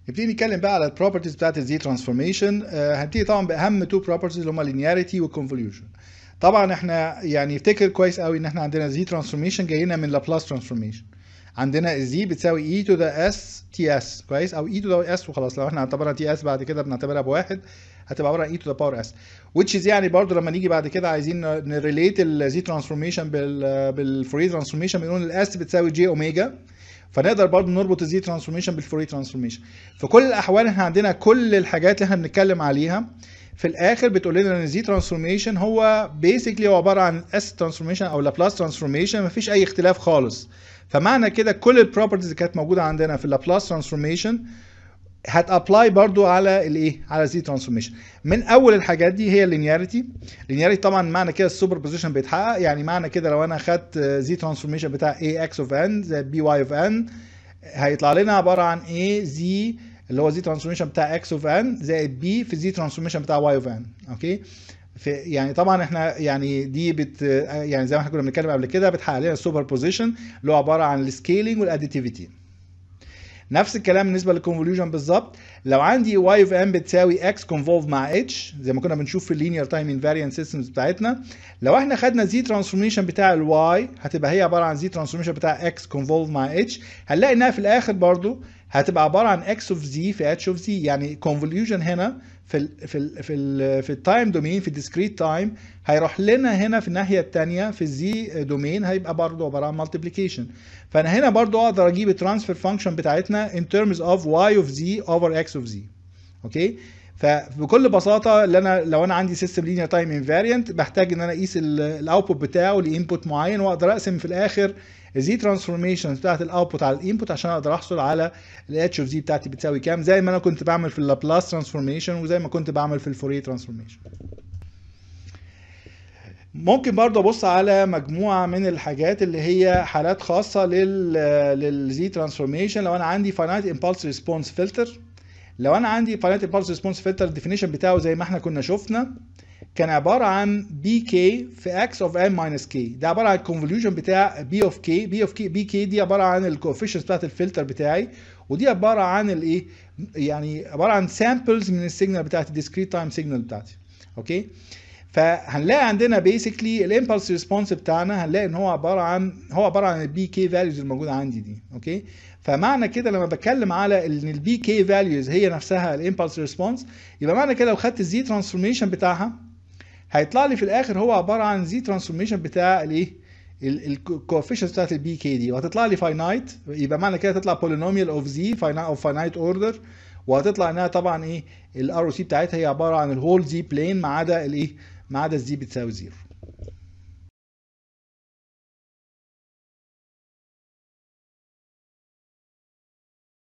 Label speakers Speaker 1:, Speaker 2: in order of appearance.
Speaker 1: نبتدي نتكلم بقى على البروبرتيز بتاعت الزي ترانسفورميشن هنبتدي طبعا باهم تو بروبرتيز اللي هم اللينياريتي والكونفوليوشن طبعا احنا يعني افتكر كويس قوي ان احنا عندنا زي ترانسفورميشن جاينا من لابلاس ترانسفورميشن عندنا الزي بتساوي اي تو ذا اس تي اس كويس او اي تو ذا اس وخلاص لو احنا اعتبرنا تي اس بعد كده بنعتبرها بواحد هتبقى عباره عن اي تو ذا باور اس which is يعني برضو لما نيجي بعد كده عايزين نريليت الزي ترانسفورميشن بال بالفوري ترانسفورميشن بنقول الاس بتساوي جي اوميجا فنقدر برضو نربط الزي ترانسفورميشن بالفوري ترانسفورميشن في كل الاحوال احنا عندنا كل الحاجات اللي احنا بنتكلم عليها في الاخر بتقول لنا ان الزي ترانسفورميشن هو بيسكلي هو عباره عن اس ترانسفورميشن او لابلاس ترانسفورميشن مفيش اي اختلاف خالص فمعنى كده كل البروبرتيز اللي كانت موجوده عندنا في اللابلاس ترانسفورميشن هتابلاي برضو على الايه على زي ترانسفورميشن من اول الحاجات دي هي اللينياريتي اللينياريتي طبعا معنى كده السوبر بوزيشن بيتحقق يعني معنى كده لو انا خدت زي ترانسفورميشن بتاع اي اكس اوف ان زائد بي واي اوف ان هيطلع لنا عباره عن اي زي اللي هو زي ترانسفورميشن بتاع اكس اوف ان زائد بي في زي ترانسفورميشن بتاع واي اوف ان اوكي في يعني طبعا احنا يعني دي بت يعني زي ما احنا كنا بنتكلم قبل كده بتحقق لنا السوبر بوزيشن اللي هو عباره عن السكيلينج والاديتيفيتي نفس الكلام بالنسبه للكونفوليوشن بالظبط لو عندي واي اوف ام بتساوي اكس كونفولف مع اتش زي ما كنا بنشوف في اللينير تايم انفاريانت سيستمز بتاعتنا لو احنا خدنا زي ترانسفورميشن بتاع الواي هتبقى هي عباره عن زي ترانسفورميشن بتاع اكس كونفولف مع اتش هنلاقي انها في الاخر برضو هتبقى عباره عن اكس اوف زي في اتش اوف زي يعني كونفوليوشن هنا في ال في ال في ال في التايم دومين في الديسكريت تايم هيروح لنا هنا في الناحيه الثانيه في الزي دومين هيبقى برضه عباره عن مالتيبليكيشن فانا هنا برضه اقدر اجيب الترانسفير فانكشن بتاعتنا in terms of y of z over x of z اوكي فبكل بساطه اللي انا لو انا عندي سيستم لينير تايم انفاريانت بحتاج ان انا اقيس الاوتبوت بتاعه لانبوت معين واقدر اقسم في الاخر الزي ترانسفورميشن بتاعت الاوتبوت على الانبوت عشان اقدر احصل على الاتش اوف زي بتاعتي بتساوي كام زي ما انا كنت بعمل في اللابلاس ترانسفورميشن وزي ما كنت بعمل في الفوريه ترانسفورميشن ممكن برضه ابص على مجموعه من الحاجات اللي هي حالات خاصه لل للزي ترانسفورميشن لو انا عندي فاينايت امبالس ريسبونس فلتر لو انا عندي فاينايت امبالس ريسبونس فلتر الديفينيشن بتاعه زي ما احنا كنا شفنا كان عباره عن بي كي في اكس اوف ام ماينس كي ده عباره عن الكونفوليوشن بتاع بي اوف كي بي اوف كي بي كي دي عباره عن الكوفيشنز بتاعت الفلتر بتاعي ودي عباره عن الايه يعني عباره عن سامبلز من السيجنال بتاعت الديسكريت تايم سيجنال بتاعتي اوكي فهنلاقي عندنا بيسكلي الامبلس ريسبونس بتاعنا هنلاقي ان هو عباره عن هو عباره عن البي كي فاليوز الموجوده عندي دي اوكي فمعنى كده لما بتكلم على ان البي كي فاليوز هي نفسها الامبلس ريسبونس يبقى معنى كده لو خدت الزي ترانسفورميشن بتاعها هيطلع لي في الاخر هو عباره عن زي ترانسفورميشن بتاع الايه الكوفيشنز بتاعت البي كي دي وهتطلع لي فاينايت يبقى معنى كده تطلع بولينوميال اوف زي اوف فاينايت اوردر وهتطلع انها طبعا ايه الار او سي بتاعتها هي عباره عن الهول زي بلين ما عدا الايه ما عدا الزي بتساوي زيرو